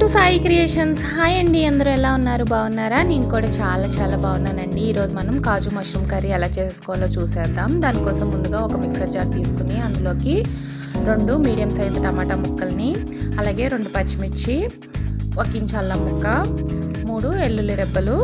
to Sai creations hi అండి అందరూ ఎలా ఉన్నారు బాగున్నారా నేను కూడా చాలా చాలా బాగున్నానండి ఈరోజు మనం కాజు మష్రూమ్ కర్రీ ఎలా చేసుకోవాలో చూసేద్దాం దానికోసం ముందుగా ఒక మిక్సర్ జార్ తీసుకుని అందులోకి రెండు మీడియం సైజు టమాటా ముక్కల్ని అలాగే రెండు పచ్చిమిర్చి ఒక ఇంచు అల్లం ముక్క మూడు ఎల్లుల్లి రెబ్బలు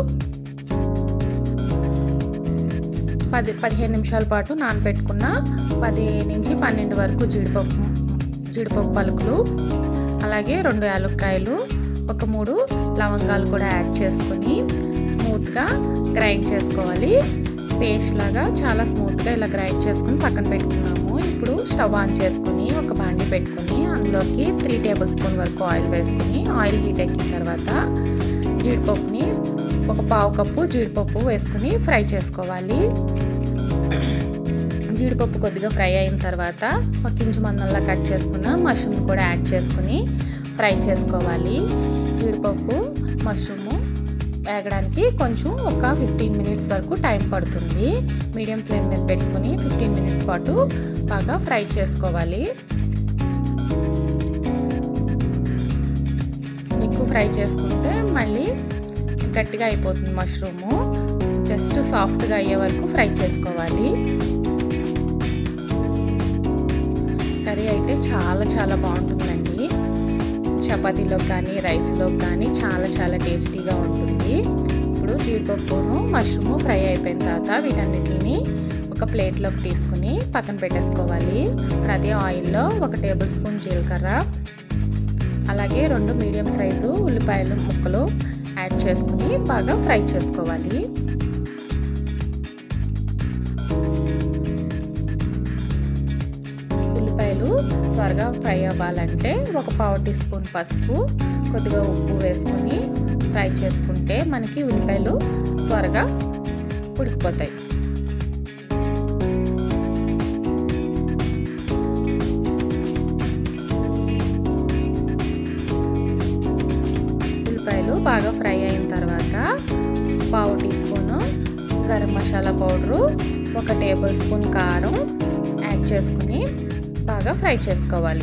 పది పదిహేను నిమిషాల పాటు నానబెట్టుకున్న పది నుంచి పన్నెండు వరకు జీడిపప్పు జీడిపప్పు పలుకులు అలాగే రెండు యాలక్కాయలు ఒక మూడు లవంగాలు కూడా యాడ్ చేసుకొని స్మూత్గా గ్రైండ్ చేసుకోవాలి పేస్ట్ లాగా చాలా స్మూత్గా ఇలా గ్రైండ్ చేసుకుని పక్కన పెట్టుకున్నాము ఇప్పుడు స్టవ్ ఆన్ చేసుకుని ఒక బాండి పెట్టుకుని అందులోకి త్రీ టేబుల్ స్పూన్ వరకు ఆయిల్ వేసుకుని ఆయిల్ హీట్ ఎక్కిన తర్వాత జీడిపప్పుని ఒక పావు కప్పు జీడిపప్పు వేసుకుని ఫ్రై చేసుకోవాలి జీడిపప్పు కొద్దిగా ఫ్రై అయిన తర్వాత ఒక ఇంచు మందంలా కట్ చేసుకున్న మష్రూమ్ కూడా యాడ్ చేసుకుని ఫ్రై చేసుకోవాలి జీడిపప్పు మష్రూము వేగడానికి కొంచెం ఒక ఫిఫ్టీన్ మినిట్స్ వరకు టైం పడుతుంది మీడియం ఫ్లేమ్ మీద పెట్టుకుని ఫిఫ్టీన్ మినిట్స్ పాటు బాగా ఫ్రై చేసుకోవాలి ఎక్కువ ఫ్రై చేసుకుంటే మళ్ళీ గట్టిగా అయిపోతుంది మష్రూము జస్ట్ సాఫ్ట్గా అయ్యే వరకు ఫ్రై చేసుకోవాలి కర్రీ అయితే చాలా చాలా బాగుంటుందండి చపాతీలోకి కానీ రైస్లోకి కానీ చాలా చాలా టేస్టీగా ఉంటుంది ఇప్పుడు జీడిపప్పును మష్రూము ఫ్రై అయిపోయిన తర్వాత వీటన్నిటిని ఒక ప్లేట్లోకి తీసుకుని పక్కన పెట్టేసుకోవాలి అదే ఆయిల్లో ఒక టేబుల్ స్పూన్ జీలకర్ర అలాగే రెండు మీడియం సైజు ఉల్లిపాయలు ముక్కలు యాడ్ చేసుకుని బాగా ఫ్రై చేసుకోవాలి ఉల్లిపాయలు త్వరగా ఫ్రై అవ్వాలంటే ఒక పావు టీ స్పూన్ పసుపు కొద్దిగా ఉప్పు వేసుకొని ఫ్రై చేసుకుంటే మనకి ఉల్లిపాయలు త్వరగా ఉడికిపోతాయి ఉల్లిపాయలు బాగా ఫ్రై అయిన తర్వాత పావు teaspoon garam masala powder ఒక టేబుల్ స్పూన్ కారం యాడ్ చేసుకుని బాగా ఫ్రై చేసుకోవాలి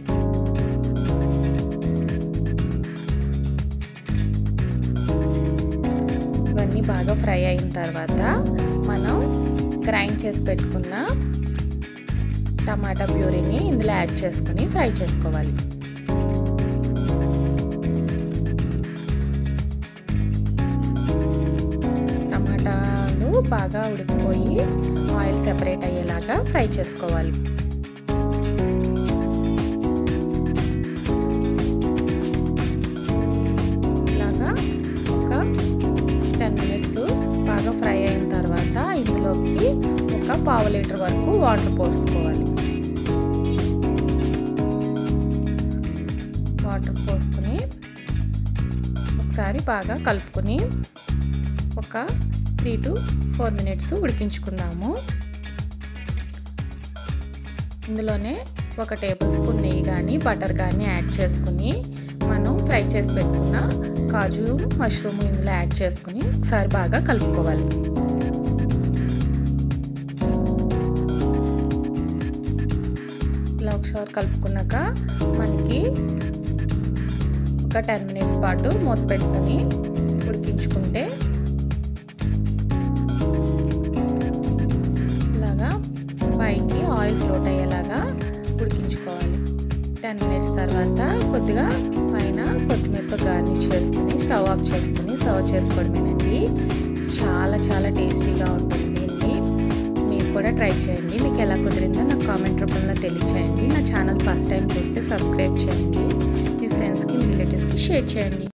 ఇవన్నీ బాగా ఫ్రై అయిన తర్వాత మనం గ్రైండ్ చేసి పెట్టుకున్న టమాటా ప్యూరీని ఇందులో యాడ్ చేసుకుని ఫ్రై చేసుకోవాలి టమాటాలు బాగా ఉడికిపోయి ఆయిల్ సెపరేట్ అయ్యేలాగా ఫ్రై చేసుకోవాలి ఇలాగా ఒక టెన్ మినిట్స్ బాగా ఫ్రై అయిన తర్వాత ఇందులోకి ఒక పావు లీటర్ వరకు వాటర్ పోసుకోవాలి వాటర్ పోసుకుని ఒకసారి బాగా కలుపుకొని ఒక త్రీ టు ఫోర్ మినిట్స్ ఉడికించుకుందాము ఇందులోనే ఒక టేబుల్ స్పూన్ నెయ్యి కానీ బటర్ కానీ యాడ్ చేసుకుని మనం ఫ్రై చేసి పెట్టుకున్న కాజు మష్రూమ్ ఇందులో యాడ్ చేసుకుని ఒకసారి బాగా కలుపుకోవాలి ఇలా ఒకసారి కలుపుకున్నాక మనకి ఒక టెన్ మినిట్స్ పాటు మూత పెట్టుకొని ఉడికించుకుంటే ఇలాగా పైకి ఆయిల్ ఫ్లోట్ అయ్యేలాగా ఉడికించుకోవాలి టెన్ మినిట్స్ తర్వాత కొద్దిగా పైన కొత్తిమీరతో గార్నిష్ చేసుకుని స్టవ్ ఆఫ్ చేసుకుని సర్వ్ చేసుకోవడమేనండి చాలా చాలా టేస్టీగా ఉంటుంది అండి మీరు కూడా ట్రై చేయండి మీకు ఎలా కుదిరిందో నాకు కామెంట్ రూపంలో తెలియచేయండి నా ఛానల్ ఫస్ట్ టైం చూస్తే సబ్స్క్రైబ్ చేయండి మీ ఫ్రెండ్స్కి మీ రిలేటివ్స్కి షేర్ చేయండి